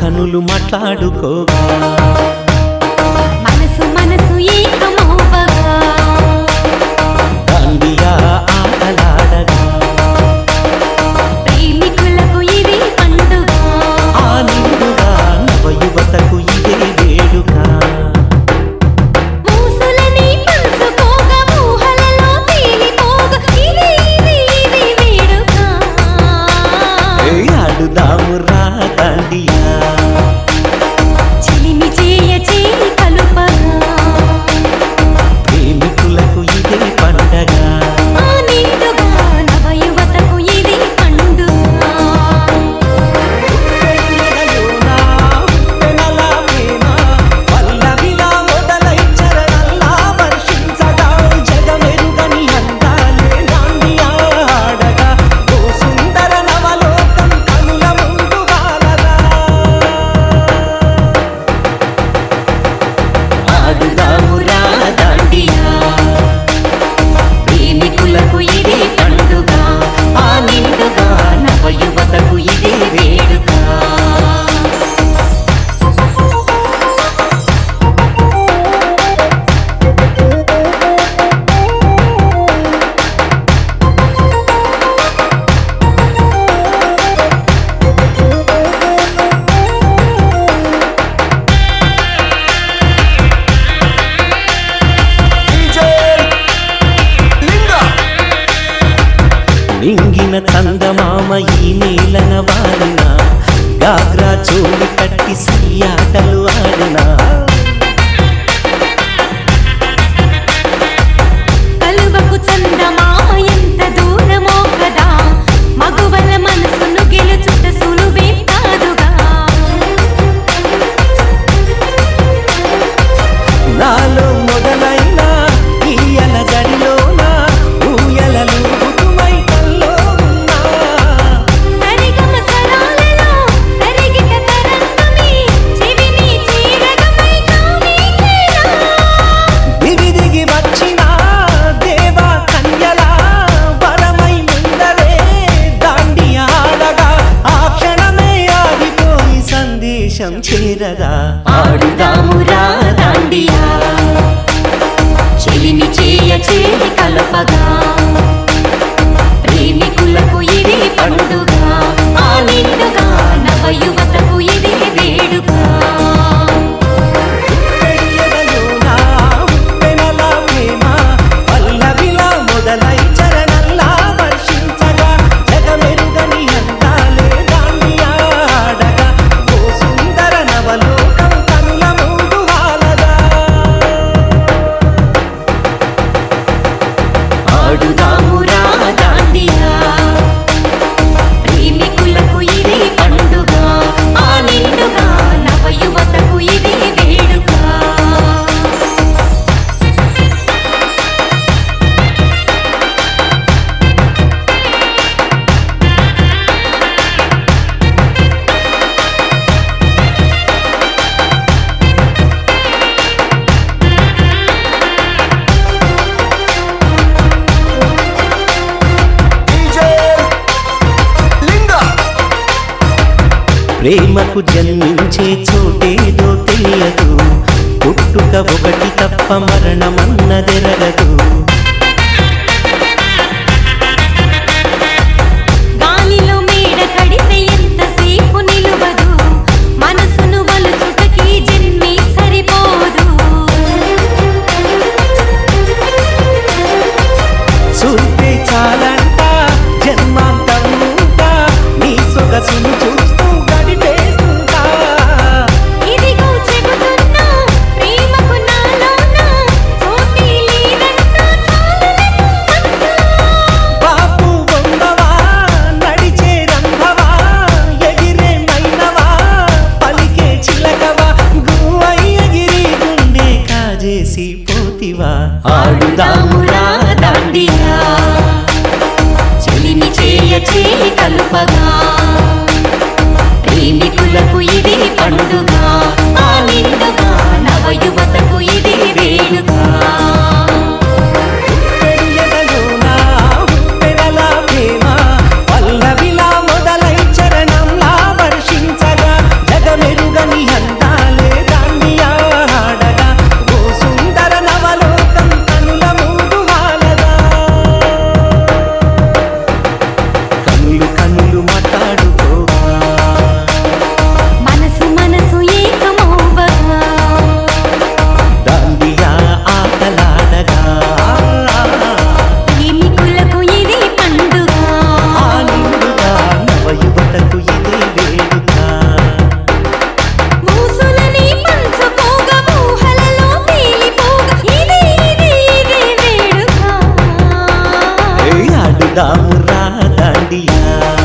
కనులు మాట్లాడుకోగా మనసు మనసు ఏకమవ్వగా దాండియా ఆటలాడగా ప్రేమికులకు ఇది పండుగ ఆ నిండుగా నవయువతకు ఇదే వేడుక ఊసులని పంచుకోగా ఊహలలో తేలిపోగా ఇది ఇది ఇది వేడుక ఏ ఆడుదాము రా దాండియా చిలిమి చేయ చేయి కలుపగా ప్రేమికులకు ఇదే పండగ ఆ నిండుగా నవయువతకు ఇది పండుగ పెన్నెలలోనా పెనల ప్రేమ పల్లవిలా మొదలై చరణల్లా వర్షించగా జగమెరుగని అందాలే దాండియా ఆడగా ఓ సుందర నవలోకం కనుల ముందు వాలగా ఆడుదాము రా దాండియా ప్రేమికులకు ఇదే పండుగ ఆ నిండుగా నవయువతకు ఇదే వేడుక నింగిన చందమామ ఈ నేలన వాలిన గాగ్రా చోలి కట్టి సయ్యాటలు ఆడినా కలువకు చందమామ ఎంత దూరమో కదా మగువల మనసును గెలుచుట సులువే కాదుగా నాలో మొదలైన ఈయల జడిలోన ఊయలలు ఋతుమై కల్లో ఉన్నా సరిగమ సరాలలో తరిగిట తరంగమే చెవిని చీరగమై కామేకేలా దిగి దిగి వచ్చిన దేవా కన్యలా వరమై ముందరే దాండి ఆడగా ఆ క్షణమే ఆగిపోయి సందేశం చేరగా ఆడుదాము రా దాండియా చెలిమి చేయ చేయి కలుపగా ప్రేమికులకు ఇది పండుగ ఆ నిండుగా నవయువతకు ఇది వేడుక పెరియదలోనా ఉప్పెనల ప్రేమ పల్లవిలా మొదలై చరణల్లా వర్షించగా జగమెరుగని అందాలే దాన్ని ఆడగా ఓ సుందర నవలోకం కనుల ముందు వాలగా ఆడుదాము రా దాండియా ప్రేమికులకు ఇది పండుగ ఆ నిండుగా నవయువతకు ఇది వేడుక ప్రేమకు జన్మించే చోటేదో తెలియదు పుట్టుక ఒకటి తప్ప మరణమన్నదెరగదు గాలిలో మేడ కడితే ఎంతసేపు నిలువదు మనసును వలుచుటకి జన్మే సరిపోదు చూస్తే చాలంట జన్మాంతముంటా నీ సొగసును చూస్తూ గడిపేస్తుంటా ఇదిగో చెబుతున్నా ప్రేమకు నాలోన చోటీ లేదంటూ చాలులెమ్మంటూ. బాపు బొమ్మవా నడిచే రంభవా ఎగిరే మైనవా పలికే చిలకవా గువ్వై ఎగిరి గుండె కాజేసి పోతివా ఆడుదాము రా దాండియా చెలిమి చేయ చేయి కలుపగా ప్రేమికులకు ఇది పండుగ ఆ నిండుగా నవయువతకు ఇది వేడుక పెరియదలోనా ఉప్పెనల ప్రేమ పల్లవిలా మొదలై చరణంలా వర్షించగా జగమెరు ఆడుదామురా దాండియా